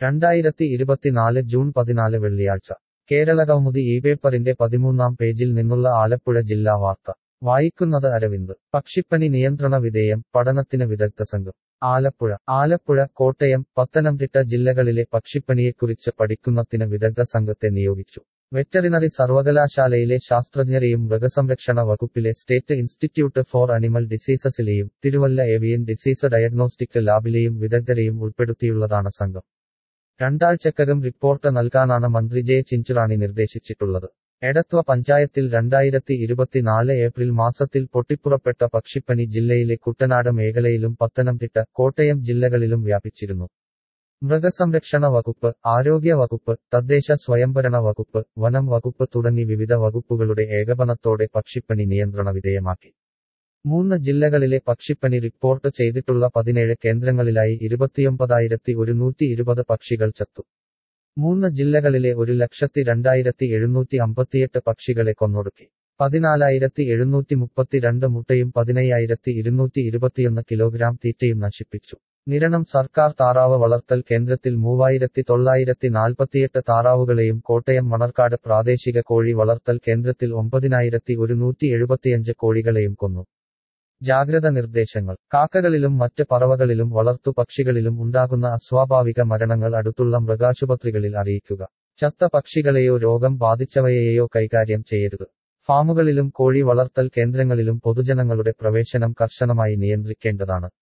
രണ്ടായിരത്തി ഇരുപത്തിനാല് ജൂൺ പതിനാല് വെള്ളിയാഴ്ച കേരളകൗമുദി ഈ പേപ്പറിന്റെ പതിമൂന്നാം പേജിൽ നിന്നുള്ള ആലപ്പുഴ ജില്ലാ വാർത്ത വായിക്കുന്നത് അരവിന്ദ് പക്ഷിപ്പനി നിയന്ത്രണ വിധേയം പഠനത്തിന് വിദഗ്ധ സംഘം ആലപ്പുഴ ആലപ്പുഴ കോട്ടയം പത്തനംതിട്ട ജില്ലകളിലെ പക്ഷിപ്പനിയെക്കുറിച്ച് പഠിക്കുന്നതിന് വിദഗ്ധ സംഘത്തെ നിയോഗിച്ചു വെറ്ററിനറി സർവകലാശാലയിലെ ശാസ്ത്രജ്ഞരെയും മൃഗസംരക്ഷണ വകുപ്പിലെ സ്റ്റേറ്റ് ഇൻസ്റ്റിറ്റ്യൂട്ട് ഫോർ അനിമൽ ഡിസീസസിലെയും തിരുവല്ല ഏവിയൻ ഡിസീസ് ഡയഗ്നോസ്റ്റിക് ലാബിലെയും വിദഗ്ധരെയും ഉൾപ്പെടുത്തിയുള്ളതാണ് സംഘം രണ്ടാഴ്ചക്കകം റിപ്പോർട്ട് നൽകാനാണ് മന്ത്രി ജെ ചിഞ്ചുറാണി നിർദ്ദേശിച്ചിട്ടുള്ളത് എടത്വ പഞ്ചായത്തിൽ രണ്ടായിരത്തി ഇരുപത്തിനാല് ഏപ്രിൽ മാസത്തിൽ പൊട്ടിപ്പുറപ്പെട്ട പക്ഷിപ്പനി ജില്ലയിലെ കുട്ടനാട് മേഖലയിലും പത്തനംതിട്ട കോട്ടയം ജില്ലകളിലും വ്യാപിച്ചിരുന്നു മൃഗസംരക്ഷണ വകുപ്പ് ആരോഗ്യ വകുപ്പ് തദ്ദേശ സ്വയംഭരണ വകുപ്പ് വനം വകുപ്പ് തുടങ്ങി വിവിധ വകുപ്പുകളുടെ ഏകപനത്തോടെ പക്ഷിപ്പനി നിയന്ത്രണ വിധേയമാക്കി മൂന്ന് ജില്ലകളിലെ പക്ഷിപ്പനി റിപ്പോർട്ട് ചെയ്തിട്ടുള്ള പതിനേഴ് കേന്ദ്രങ്ങളിലായി ഇരുപത്തിയൊമ്പതായിരത്തി ഒരുന്നൂറ്റി ഇരുപത് പക്ഷികൾ ചത്തു മൂന്ന് ജില്ലകളിലെ ഒരു ലക്ഷത്തി രണ്ടായിരത്തി എഴുന്നൂറ്റി അമ്പത്തിയെട്ട് പക്ഷികളെ കൊന്നൊടുക്കി പതിനാലായിരത്തി എഴുന്നൂറ്റി മുപ്പത്തിരണ്ട് മുട്ടയും പതിനയ്യായിരത്തി ഇരുന്നൂറ്റി ഇരുപത്തിയൊന്ന് കിലോഗ്രാം തീറ്റയും നശിപ്പിച്ചു നിരണം സർക്കാർ താറാവ് വളർത്തൽ കേന്ദ്രത്തിൽ മൂവായിരത്തി തൊള്ളായിരത്തി നാൽപ്പത്തിയെട്ട് താറാവുകളെയും കോട്ടയം മണർക്കാട് പ്രാദേശിക കോഴി വളർത്തൽ കേന്ദ്രത്തിൽ ഒമ്പതിനായിരത്തി ഒരുന്നൂറ്റി എഴുപത്തിയഞ്ച് കോഴികളെയും കൊന്നു ജാഗ്രത നിർദ്ദേശങ്ങൾ കാക്കകളിലും മറ്റ് പറവകളിലും വളർത്തു പക്ഷികളിലും ഉണ്ടാകുന്ന അസ്വാഭാവിക മരണങ്ങൾ അടുത്തുള്ള മൃഗാശുപത്രികളിൽ അറിയിക്കുക ചത്ത പക്ഷികളെയോ രോഗം ബാധിച്ചവയെയോ കൈകാര്യം ചെയ്യരുത് ഫാമുകളിലും കോഴി വളർത്തൽ കേന്ദ്രങ്ങളിലും പൊതുജനങ്ങളുടെ പ്രവേശനം കർശനമായി നിയന്ത്രിക്കേണ്ടതാണ്